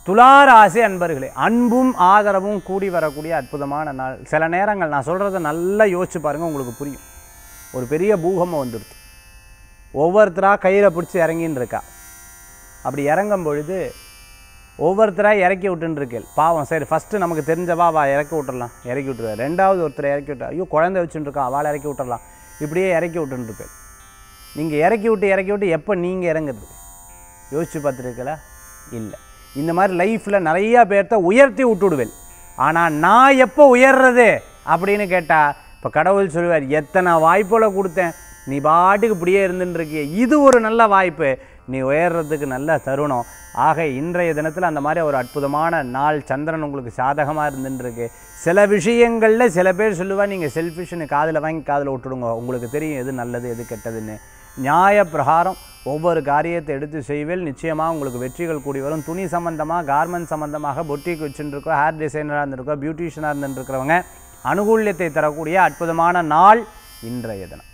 துளாராசி அன்பர்களே அன்பும் ஆதரவும் கூடி வரக்கூடிய அற்புதமான நாள் சில நேரங்கள் நான் சொல்கிறத நல்லா யோசிச்சு பாருங்கள் உங்களுக்கு புரியும் ஒரு பெரிய பூகம்பம் வந்துடுது ஒவ்வொருத்தராக கயிறை பிடிச்சி இறங்கின்னு இருக்கா அப்படி இறங்கும் பொழுது ஒவ்வொருத்தராக இறக்கி விட்டுன்னு இருக்கேள் பாவம் சரி ஃபஸ்ட்டு நமக்கு தெரிஞ்சவா வா இறக்கி விட்டுறலாம் இறக்கி விட்டுருவார் ரெண்டாவது ஒருத்தரை இறக்கி விட்டு ஐயோ குழந்தை வச்சுட்டு இருக்கா அவளை இறக்கி விட்டுறலாம் இப்படியே இறக்கி விட்டுன்னு இருப்பேன் நீங்கள் இறக்கி விட்டு இறக்கி விட்டு எப்போ நீங்கள் இறங்குறது யோசிச்சு பார்த்துருக்கல இல்லை இந்த மாதிரி லைஃப்பில் நிறையா பேர்த்த உயர்த்தி விட்டுடுவேன் ஆனால் நான் எப்போ உயர்றது அப்படின்னு கேட்டால் இப்போ கடவுள் சொல்லுவார் எத்தனை வாய்ப்புகளை கொடுத்தேன் நீ பாட்டுக்கு இப்படியே இருந்துட்டு இருக்கிய இது ஒரு நல்ல வாய்ப்பு நீ உயர்றதுக்கு நல்ல தருணம் ஆக இன்றைய தினத்தில் அந்த மாதிரி ஒரு அற்புதமான நாள் சந்திரன் உங்களுக்கு சாதகமாக இருந்துட்டு இருக்கு சில விஷயங்களில் சில பேர் சொல்லுவா நீங்கள் செல்ஃபிஷ்னு காதில் வாங்கி காதில் விட்டுடுங்க உங்களுக்கு தெரியும் எது நல்லது எது கெட்டதுன்னு நியாய பிரகாரம் ஒவ்வொரு காரியத்தை எடுத்து செய்வேல் நிச்சயமாக உங்களுக்கு வெற்றிகள் கூடி வரும் துணி சம்மந்தமாக கார்மெண்ட் சம்மந்தமாக பொட்டிக்கு வச்சுருக்கோம் ஹேர் டிசைனராக இருந்திருக்கோம் பியூட்டிஷியனாக இருந்துருக்கிறவங்க அனுகூல்யத்தை தரக்கூடிய அற்புதமான நாள் இன்றைய தினம்